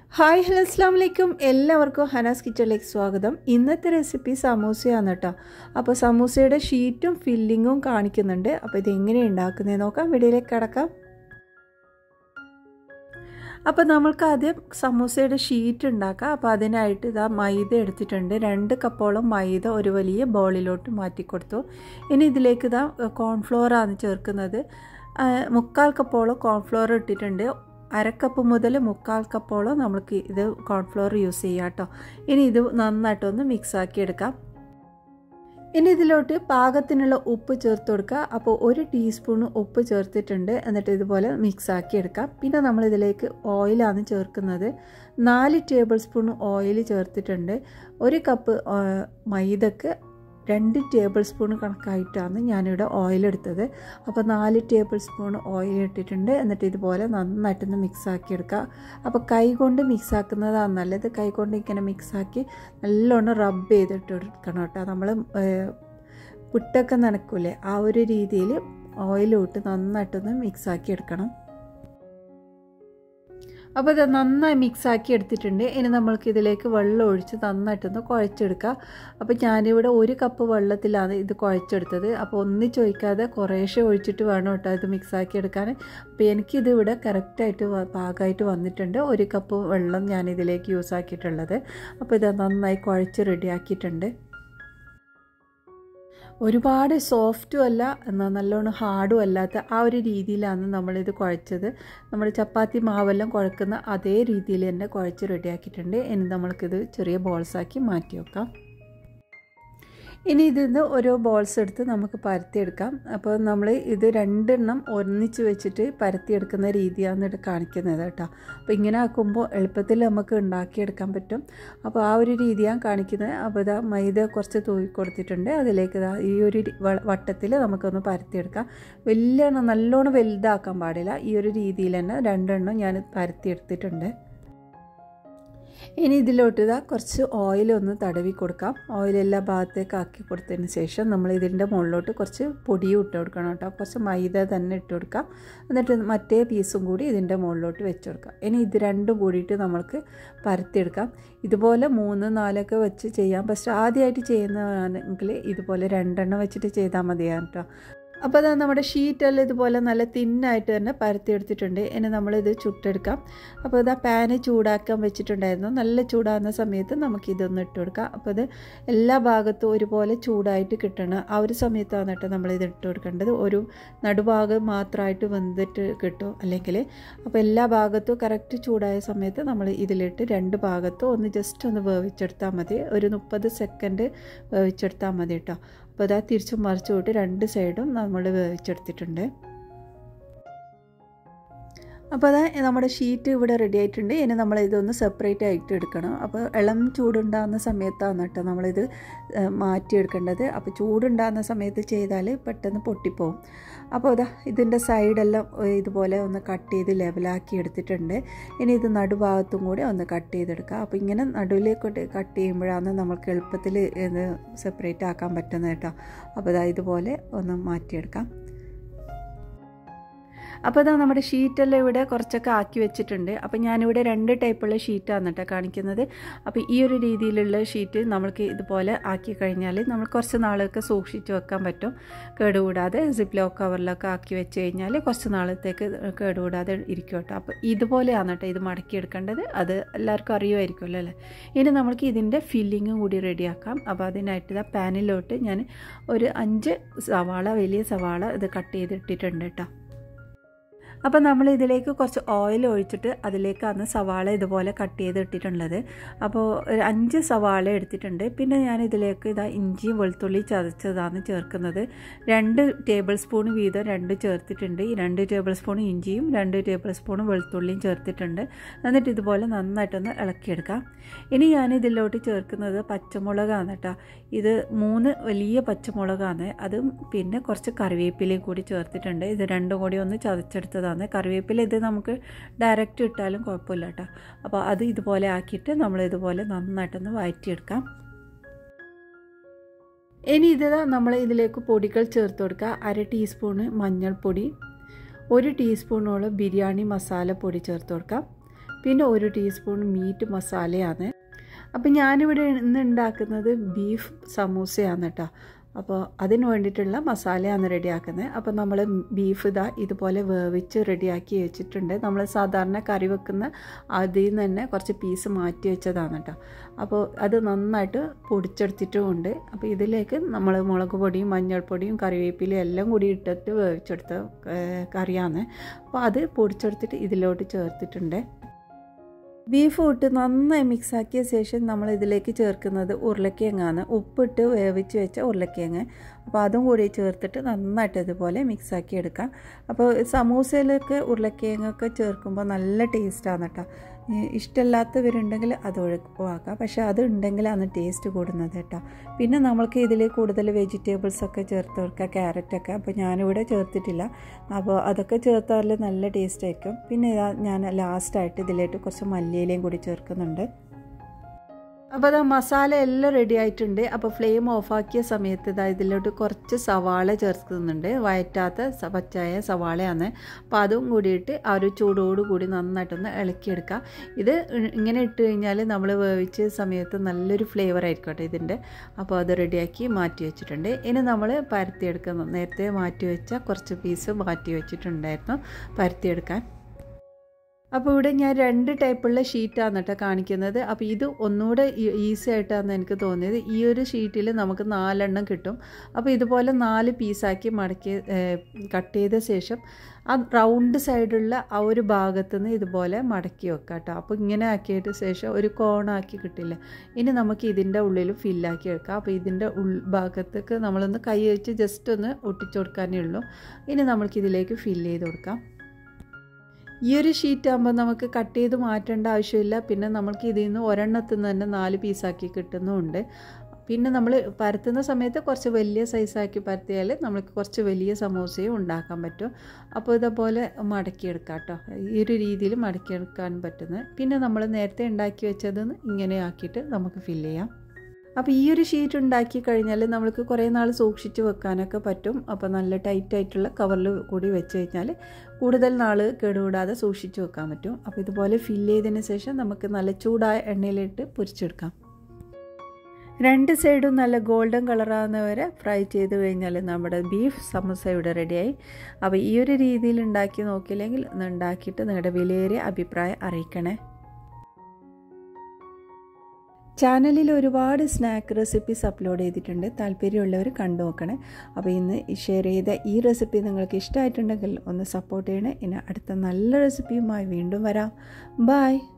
hi hello അസ്സാം വലൈക്കും എല്ലാവർക്കും ഹനാസ് കിച്ചണിലേക്ക് സ്വാഗതം ഇന്നത്തെ റെസിപ്പി സമൂസയാണ് കേട്ടോ അപ്പോൾ സമൂസയുടെ ഷീറ്റും ഫില്ലിങ്ങും കാണിക്കുന്നുണ്ട് അപ്പോൾ ഇത് എങ്ങനെയാണ് ഉണ്ടാക്കുന്നത് നോക്കാം വീഡിയോയിലേക്ക് കിടക്കാം അപ്പോൾ നമ്മൾക്ക് ആദ്യം സമൂസയുടെ ഷീറ്റ് ഉണ്ടാക്കാം അപ്പോൾ അതിനായിട്ട് ഇതാ മൈദ എടുത്തിട്ടുണ്ട് രണ്ട് കപ്പോളം മൈദ ഒരു വലിയ ബോളിലോട്ട് മാറ്റി കൊടുത്തു ഇനി ഇതിലേക്ക് ഇതാ കോൺഫ്ലോറാണ് ചേർക്കുന്നത് മുക്കാൽ കപ്പോളം കോൺഫ്ലോർ ഇട്ടിട്ടുണ്ട് അരക്കപ്പ് മുതൽ മുക്കാൽ കപ്പോളം നമുക്ക് ഇത് കോൺഫ്ലോർ യൂസ് ചെയ്യാം കേട്ടോ ഇനി ഇത് നന്നായിട്ടൊന്ന് മിക്സാക്കി എടുക്കാം ഇനി ഇതിലോട്ട് പാകത്തിനുള്ള ഉപ്പ് ചേർത്ത് കൊടുക്കുക അപ്പോൾ ഒരു ടീസ്പൂൺ ഉപ്പ് ചേർത്തിട്ടുണ്ട് എന്നിട്ട് ഇതുപോലെ മിക്സാക്കി എടുക്കാം പിന്നെ നമ്മളിതിലേക്ക് ഓയിലാണ് ചേർക്കുന്നത് നാല് ടേബിൾ സ്പൂൺ ഓയിൽ ചേർത്തിട്ടുണ്ട് ഒരു കപ്പ് മൈദക്ക് രണ്ട് ടേബിൾ സ്പൂൺ കണക്കായിട്ടാണ് ഞാനിവിടെ ഓയിൽ എടുത്തത് അപ്പോൾ നാല് ടേബിൾ സ്പൂൺ ഓയിൽ ഇട്ടിട്ടുണ്ട് എന്നിട്ട് ഇതുപോലെ നന്നായിട്ടൊന്ന് മിക്സാക്കി എടുക്കുക അപ്പോൾ കൈ കൊണ്ട് മിക്സാക്കുന്നതാണ് നല്ലത് കൈ കൊണ്ട് ഇങ്ങനെ മിക്സാക്കി നല്ലോണം റബ്ബ് ചെയ്തിട്ട് എടുക്കണം കേട്ടോ നമ്മൾ പുട്ടൊക്കെ നനക്കൂലേ ആ ഒരു രീതിയിൽ ഓയിലിട്ട് നന്നായിട്ടൊന്ന് മിക്സാക്കി എടുക്കണം അപ്പോൾ ഇത് നന്നായി മിക്സാക്കി എടുത്തിട്ടുണ്ട് ഇനി നമ്മൾക്ക് ഇതിലേക്ക് വെള്ളം ഒഴിച്ച് നന്നായിട്ടൊന്ന് കുഴച്ചെടുക്കുക അപ്പോൾ ഞാനിവിടെ ഒരു കപ്പ് വെള്ളത്തിലാണ് ഇത് കുഴച്ചെടുത്തത് അപ്പോൾ ഒന്നും ചോദിക്കാതെ കുറേശ്ശെ ഒഴിച്ചിട്ട് വേണം കേട്ടോ ഇത് മിക്സാക്കി എടുക്കാൻ അപ്പോൾ എനിക്കിത് ഇവിടെ കറക്റ്റായിട്ട് പാകമായിട്ട് വന്നിട്ടുണ്ട് ഒരു കപ്പ് വെള്ളം ഞാൻ ഇതിലേക്ക് യൂസ് ആക്കിയിട്ടുള്ളത് അപ്പോൾ ഇത് നന്നായി കുഴച്ച് റെഡിയാക്കിയിട്ടുണ്ട് ഒരുപാട് സോഫ്റ്റും അല്ല എന്നാൽ നല്ലോണം ഹാർഡും അല്ലാത്ത ആ ഒരു രീതിയിലാണ് നമ്മളിത് കുഴച്ചത് നമ്മൾ ചപ്പാത്തി മാവെല്ലാം കുഴക്കുന്ന അതേ രീതിയിൽ തന്നെ കുഴച്ച് റെഡിയാക്കിയിട്ടുണ്ട് ഇനി നമ്മൾക്കിത് ചെറിയ ബോൾസാക്കി മാറ്റി വെക്കാം ഇനി ഇതിൽ നിന്ന് ഓരോ ബോൾസ് എടുത്ത് നമുക്ക് പരത്തിയെടുക്കാം അപ്പോൾ നമ്മൾ ഇത് രണ്ടെണ്ണം ഒന്നിച്ച് വെച്ചിട്ട് പരത്തിയെടുക്കുന്ന രീതിയാണ് ഇത് കാണിക്കുന്നത് കേട്ടോ അപ്പോൾ ഇങ്ങനെ ആക്കുമ്പോൾ എളുപ്പത്തിൽ നമുക്ക് ഉണ്ടാക്കിയെടുക്കാൻ പറ്റും അപ്പോൾ ആ ഒരു രീതിയാണ് കാണിക്കുന്നത് അപ്പോൾ ഇതാ മൈദ കുറച്ച് തൂവി കൊടുത്തിട്ടുണ്ട് അതിലേക്ക് ഇതാ ഈ ഒരു വട്ടത്തിൽ നമുക്കൊന്ന് പരത്തിയെടുക്കാം വലിയ നല്ലോണം വലുതാക്കാൻ പാടില്ല ഈ ഒരു രീതിയിൽ തന്നെ രണ്ടെണ്ണം ഞാൻ പരത്തിയെടുത്തിട്ടുണ്ട് ഇനി ഇതിലോട്ട് ഇതാ കുറച്ച് ഓയിലൊന്ന് തടവി കൊടുക്കാം ഓയിൽ എല്ലാ ഭാഗത്തേക്ക് ആക്കി കൊടുത്തതിന് ശേഷം നമ്മൾ ഇതിൻ്റെ മുകളിലോട്ട് കുറച്ച് പൊടിയും ഇട്ട് കൊടുക്കണം കേട്ടോ കുറച്ച് മൈദ തന്നെ ഇട്ട് കൊടുക്കാം എന്നിട്ട് മറ്റേ പീസും കൂടി ഇതിൻ്റെ മുകളിലോട്ട് വെച്ച് കൊടുക്കാം ഇനി ഇത് രണ്ടും കൂടിയിട്ട് നമ്മൾക്ക് പരത്തിയെടുക്കാം ഇതുപോലെ മൂന്ന് നാലൊക്കെ വെച്ച് ചെയ്യാം പക്ഷേ ആദ്യമായിട്ട് ചെയ്യുന്നതാണെങ്കിൽ ഇതുപോലെ രണ്ടെണ്ണം വെച്ചിട്ട് ചെയ്താൽ മതിയാണ് കേട്ടോ അപ്പോൾ അത് നമ്മുടെ ഷീറ്റെല്ലാം ഇതുപോലെ നല്ല തിന്നായിട്ട് തന്നെ പരത്തിയെടുത്തിട്ടുണ്ട് ഇനി നമ്മളിത് ചുട്ടെടുക്കാം അപ്പോൾ ഇതാ പാന് ചൂടാക്കാൻ വെച്ചിട്ടുണ്ടായിരുന്നു നല്ല ചൂടാകുന്ന സമയത്ത് നമുക്ക് ഇതൊന്ന് ഇട്ട് കൊടുക്കാം അപ്പോൾ ഇത് എല്ലാ ഭാഗത്തും ഒരുപോലെ ചൂടായിട്ട് കിട്ടണം ആ ഒരു സമയത്താണ് കേട്ടോ നമ്മളിത് ഇട്ട് കൊടുക്കേണ്ടത് ഒരു നടുഭാഗം മാത്രമായിട്ട് വെന്തിട്ട് കിട്ടും അല്ലെങ്കിൽ അപ്പോൾ എല്ലാ ഭാഗത്തും കറക്റ്റ് ചൂടായ സമയത്ത് നമ്മൾ ഇതിലിട്ട് രണ്ട് ഭാഗത്തും ഒന്ന് ജസ്റ്റ് ഒന്ന് വേവിച്ചെടുത്താൽ മതി ഒരു മുപ്പത് സെക്കൻഡ് വേവിച്ചെടുത്താൽ മതി കേട്ടോ അപ്പോൾ ഇതാ തിരിച്ചും മറിച്ചു വിട്ട് രണ്ട് സൈഡും നമ്മൾ വേവിച്ചെടുത്തിട്ടുണ്ട് അപ്പോൾ അതാ നമ്മുടെ ഷീറ്റ് ഇവിടെ റെഡി ആയിട്ടുണ്ട് ഇനി നമ്മൾ ഇതൊന്ന് സെപ്പറേറ്റ് ആയിട്ട് എടുക്കണം അപ്പോൾ ഇളം ചൂടുണ്ടാകുന്ന സമയത്താണ് കേട്ടോ നമ്മളിത് മാറ്റിയെടുക്കേണ്ടത് അപ്പോൾ ചൂടുണ്ടാകുന്ന സമയത്ത് ചെയ്താൽ പെട്ടെന്ന് പൊട്ടിപ്പോവും അപ്പോൾ ഇതാ ഇതിൻ്റെ സൈഡെല്ലാം ഇതുപോലെ ഒന്ന് കട്ട് ചെയ്ത് ലെവലാക്കി എടുത്തിട്ടുണ്ട് ഇനി ഇത് നടുഭാഗത്തും കൂടി ഒന്ന് കട്ട് ചെയ്തെടുക്കുക അപ്പോൾ ഇങ്ങനെ നടുവിലേക്ക് കട്ട് ചെയ്യുമ്പോഴാണ് നമുക്ക് എളുപ്പത്തിൽ ഇത് സെപ്പറേറ്റ് ആക്കാൻ പറ്റുന്നത് കേട്ടോ അപ്പോൾ ഇതാ ഇതുപോലെ ഒന്ന് മാറ്റിയെടുക്കാം അപ്പോൾ ഇതാ നമ്മുടെ ഷീറ്റെല്ലാം ഇവിടെ കുറച്ചൊക്കെ ആക്കി വെച്ചിട്ടുണ്ട് അപ്പോൾ ഞാനിവിടെ രണ്ട് ടൈപ്പുള്ള ഷീറ്റാണ് കേട്ടോ കാണിക്കുന്നത് അപ്പോൾ ഈ ഒരു രീതിയിലുള്ള ഷീറ്റ് നമ്മൾക്ക് ഇതുപോലെ ആക്കി കഴിഞ്ഞാൽ നമ്മൾ കുറച്ച് നാളൊക്കെ സൂക്ഷിച്ച് വെക്കാൻ പറ്റും കേടുകൂടാതെ സിപ്പ് ലോക്ക് കവറിലൊക്കെ ആക്കി വെച്ച് കഴിഞ്ഞാൽ കുറച്ച് നാളത്തേക്ക് കേടുകൂടാതെ ഇരിക്കും കേട്ടോ അപ്പോൾ ഇതുപോലെയാണ് കേട്ടോ ഇത് മടക്കിയെടുക്കേണ്ടത് അത് എല്ലാവർക്കും അറിയുമായിരിക്കുമല്ലോ അല്ലേ ഇനി നമുക്ക് ഇതിൻ്റെ ഫില്ലിങ്ങും കൂടി റെഡിയാക്കാം അപ്പോൾ അതിനായിട്ട് ഇതാ പാനിലോട്ട് ഞാൻ ഒരു അഞ്ച് സവാള വലിയ സവാള ഇത് കട്ട് ചെയ്തിട്ടിട്ടുണ്ട് കേട്ടോ അപ്പോൾ നമ്മൾ ഇതിലേക്ക് കുറച്ച് ഓയിൽ ഒഴിച്ചിട്ട് അതിലേക്കാണ് സവാള ഇതുപോലെ കട്ട് ചെയ്ത് ഇട്ടിട്ടുള്ളത് അപ്പോൾ ഒരു അഞ്ച് സവാള എടുത്തിട്ടുണ്ട് പിന്നെ ഞാൻ ഇതിലേക്ക് ഇതാ ഇഞ്ചിയും വെളുത്തുള്ളി ചതച്ചതാണ് ചേർക്കുന്നത് രണ്ട് ടേബിൾ സ്പൂൺ വീതം രണ്ട് ചേർത്തിട്ടുണ്ട് ഈ രണ്ട് ടേബിൾ സ്പൂൺ ഇഞ്ചിയും രണ്ട് ടേബിൾ സ്പൂൺ വെളുത്തുള്ളിയും ചേർത്തിട്ടുണ്ട് എന്നിട്ട് ഇതുപോലെ നന്നായിട്ടൊന്ന് ഇളക്കിയെടുക്കാം ഇനി ഞാൻ ഇതിലോട്ട് ചേർക്കുന്നത് പച്ചമുളകാണ് കേട്ടോ ഇത് മൂന്ന് വലിയ പച്ചമുളകാണ് അതും പിന്നെ കുറച്ച് കറിവേപ്പിലയും കൂടി ചേർത്തിട്ടുണ്ട് ഇത് രണ്ടും കൂടി ഒന്ന് ചതച്ചെടുത്തതാണ് കറിവേപ്പില ഇത് നമുക്ക് ഡയറക്റ്റ് ഇട്ടാലും കുഴപ്പമില്ല കേട്ടോ അപ്പോൾ അത് ഇതുപോലെ ആക്കിയിട്ട് നമ്മൾ ഇതുപോലെ നന്നായിട്ടൊന്ന് വഴറ്റിയെടുക്കാം ഇനി ഇത് നമ്മൾ ഇതിലേക്ക് പൊടികൾ ചേർത്ത് കൊടുക്കുക അര ടീസ്പൂണ് മഞ്ഞൾപ്പൊടി ഒരു ടീസ്പൂണോളം ബിരിയാണി മസാലപ്പൊടി ചേർത്ത് കൊടുക്കാം പിന്നെ ഒരു ടീസ്പൂൺ മീറ്റ് മസാലയാണ് അപ്പോൾ ഞാനിവിടെ ഇന്ന് ഉണ്ടാക്കുന്നത് ബീഫ് സമൂസയാണ് കേട്ടോ അപ്പോൾ അതിന് വേണ്ടിയിട്ടുള്ള മസാലയാണ് റെഡിയാക്കുന്നത് അപ്പോൾ നമ്മൾ ബീഫ് ഇതാ ഇതുപോലെ വേവിച്ച് റെഡിയാക്കി വെച്ചിട്ടുണ്ട് നമ്മൾ സാധാരണ കറി വെക്കുന്ന അതിൽ നിന്ന് തന്നെ കുറച്ച് പീസ് മാറ്റി വെച്ചതാണ് കേട്ടോ അപ്പോൾ അത് നന്നായിട്ട് പൊടിച്ചെടുത്തിട്ടുമുണ്ട് അപ്പോൾ ഇതിലേക്ക് നമ്മൾ മുളക് പൊടിയും മഞ്ഞൾപ്പൊടിയും കറിവേപ്പിലയും എല്ലാം കൂടി ഇട്ടിട്ട് വേവിച്ചെടുത്ത കറിയാണ് അപ്പോൾ അത് പൊടിച്ചെടുത്തിട്ട് ഇതിലോട്ട് ചേർത്തിട്ടുണ്ട് ബീഫ് ഇട്ട് നന്നായി മിക്സാക്കിയ ശേഷം നമ്മൾ ഇതിലേക്ക് ചേർക്കുന്നത് ഉരുളക്കിഴങ്ങാണ് ഉപ്പിട്ട് വേവിച്ച് വെച്ച ഉരുളക്കിഴങ്ങ് അപ്പോൾ അതും കൂടി ചേർത്തിട്ട് നന്നായിട്ട് ഇതുപോലെ മിക്സാക്കി എടുക്കാം അപ്പോൾ സമൂസയിലൊക്കെ ഉരുളക്കിഴങ്ങൊക്കെ ചേർക്കുമ്പോൾ നല്ല ടേസ്റ്റാണ് കേട്ടോ ഇഷ്ടമില്ലാത്തവരുണ്ടെങ്കിൽ അത് ഒഴിവാക്കാം പക്ഷേ അത് ഉണ്ടെങ്കിലാണ് ടേസ്റ്റ് കൂടുന്നത് കേട്ടോ പിന്നെ നമ്മൾക്ക് ഇതിൽ കൂടുതൽ വെജിറ്റബിൾസ് ഒക്കെ ചേർത്ത് കൊടുക്കുക ക്യാരറ്റൊക്കെ അപ്പോൾ ഞാനിവിടെ ചേർത്തിട്ടില്ല അപ്പോൾ അതൊക്കെ ചേർത്താൽ നല്ല ടേസ്റ്റ് ആയിരിക്കും പിന്നെ ഞാൻ ലാസ്റ്റായിട്ട് ഇതിലേക്ക് കുറച്ച് മല്ലിയിലയും കൂടി ചേർക്കുന്നുണ്ട് അപ്പോൾ അത് മസാല എല്ലാം റെഡി ആയിട്ടുണ്ട് അപ്പോൾ ഫ്ലെയിം ഓഫാക്കിയ സമയത്ത് ഇതാ ഇതിലോട്ട് കുറച്ച് സവാള ചേർക്കുന്നുണ്ട് വയറ്റാത്ത പച്ചായ സവാളയാണ് അപ്പോൾ അതും കൂടിയിട്ട് ആ ഒരു ചൂടോട് കൂടി നന്നായിട്ടൊന്ന് ഇളക്കിയെടുക്കുക ഇത് ഇങ്ങനെ ഇട്ട് കഴിഞ്ഞാൽ നമ്മൾ വേവിച്ച സമയത്ത് നല്ലൊരു ഫ്ലേവർ ആയിരിക്കും കേട്ടോ ഇതിൻ്റെ അപ്പോൾ അത് റെഡിയാക്കി മാറ്റി വെച്ചിട്ടുണ്ട് ഇനി നമ്മൾ പരത്തിയെടുക്കുന്നു നേരത്തെ മാറ്റി വെച്ച കുറച്ച് പീസ് മാറ്റി വെച്ചിട്ടുണ്ടായിരുന്നു പരത്തിയെടുക്കാൻ അപ്പോൾ ഇവിടെ ഞാൻ രണ്ട് ടൈപ്പുള്ള ഷീറ്റാണ് കേട്ടോ കാണിക്കുന്നത് അപ്പോൾ ഇത് ഒന്നുകൂടെ ഈസി ആയിട്ടാണ് എനിക്ക് തോന്നിയത് ഈ ഒരു ഷീറ്റിൽ നമുക്ക് നാലെണ്ണം കിട്ടും അപ്പോൾ ഇതുപോലെ നാല് പീസാക്കി മടക്കി കട്ട് ചെയ്ത ശേഷം ആ റൗണ്ട് സൈഡുള്ള ആ ഒരു ഭാഗത്തു നിന്ന് ഇതുപോലെ മടക്കി വെക്കാം കേട്ടോ അപ്പോൾ ഇങ്ങനെ ആക്കിയിട്ട് ശേഷം ഒരു കോണാക്കി കിട്ടില്ല ഇനി നമുക്ക് ഇതിൻ്റെ ഉള്ളിൽ ഫില്ലാക്കി എടുക്കാം അപ്പോൾ ഇതിൻ്റെ ഉൾഭാഗത്തേക്ക് നമ്മളൊന്ന് കൈ വെച്ച് ജസ്റ്റ് ഒന്ന് ഒട്ടിച്ചു കൊടുക്കാനേ ഉള്ളൂ ഇനി നമുക്ക് ഇതിലേക്ക് ഫില്ല് ചെയ്ത് കൊടുക്കാം ഈ ഒരു ഷീറ്റ് ആകുമ്പോൾ നമുക്ക് കട്ട് ചെയ്ത് മാറ്റേണ്ട ആവശ്യമില്ല പിന്നെ നമുക്ക് ഇതിൽ നിന്ന് ഒരെണ്ണത്തിൽ നിന്ന് തന്നെ നാല് പീസാക്കി കിട്ടുന്നുമുണ്ട് പിന്നെ നമ്മൾ പരത്തുന്ന സമയത്ത് കുറച്ച് വലിയ സൈസാക്കി പരത്തിയാൽ നമുക്ക് കുറച്ച് വലിയ സമോസയും ഉണ്ടാക്കാൻ പറ്റും അപ്പോൾ ഇതേപോലെ മടക്കിയെടുക്കാം കേട്ടോ ഈ ഒരു രീതിയിൽ മടക്കിയെടുക്കാൻ പറ്റുന്നത് പിന്നെ നമ്മൾ നേരത്തെ ഉണ്ടാക്കി വെച്ചതെന്ന് ഇങ്ങനെ ആക്കിയിട്ട് നമുക്ക് ഫില്ല് ചെയ്യാം അപ്പോൾ ഈ ഒരു ഷീറ്റ് ഉണ്ടാക്കി കഴിഞ്ഞാൽ നമ്മൾക്ക് കുറേ നാൾ സൂക്ഷിച്ച് വെക്കാനൊക്കെ പറ്റും അപ്പോൾ നല്ല ടൈറ്റ് ആയിട്ടുള്ള കവറിൽ കൂടി വെച്ച് കഴിഞ്ഞാൽ കൂടുതൽ നാൾ കേടുകൂടാതെ സൂക്ഷിച്ച് വെക്കാൻ പറ്റും അപ്പോൾ ഇതുപോലെ ഫില്ല് ചെയ്തതിന് ശേഷം നമുക്ക് നല്ല ചൂടായ എണ്ണയിലിട്ട് പൊരിച്ചെടുക്കാം രണ്ട് സൈഡും നല്ല ഗോൾഡൻ കളറാകുന്നവരെ ഫ്രൈ ചെയ്ത് കഴിഞ്ഞാൽ നമ്മുടെ ബീഫ് സമോസ ഇവിടെ റെഡിയായി അപ്പോൾ ഈ ഒരു രീതിയിൽ ഉണ്ടാക്കി നോക്കിയില്ലെങ്കിൽ ഒന്ന് ഉണ്ടാക്കിയിട്ട് നിങ്ങളുടെ വിലയേറിയ അഭിപ്രായം അറിയിക്കണേ ചാനലിൽ ഒരുപാട് സ്നാക്ക് റെസിപ്പീസ് അപ്ലോഡ് ചെയ്തിട്ടുണ്ട് താല്പര്യമുള്ളവർ കണ്ടു നോക്കണേ അപ്പോൾ ഇന്ന് ഷെയർ ചെയ്ത ഈ റെസിപ്പി നിങ്ങൾക്ക് ഇഷ്ടമായിട്ടുണ്ടെങ്കിൽ ഒന്ന് സപ്പോർട്ട് ചെയ്യണേ ഇനി അടുത്ത നല്ല റെസിപ്പിയുമായി വീണ്ടും വരാം ബായ്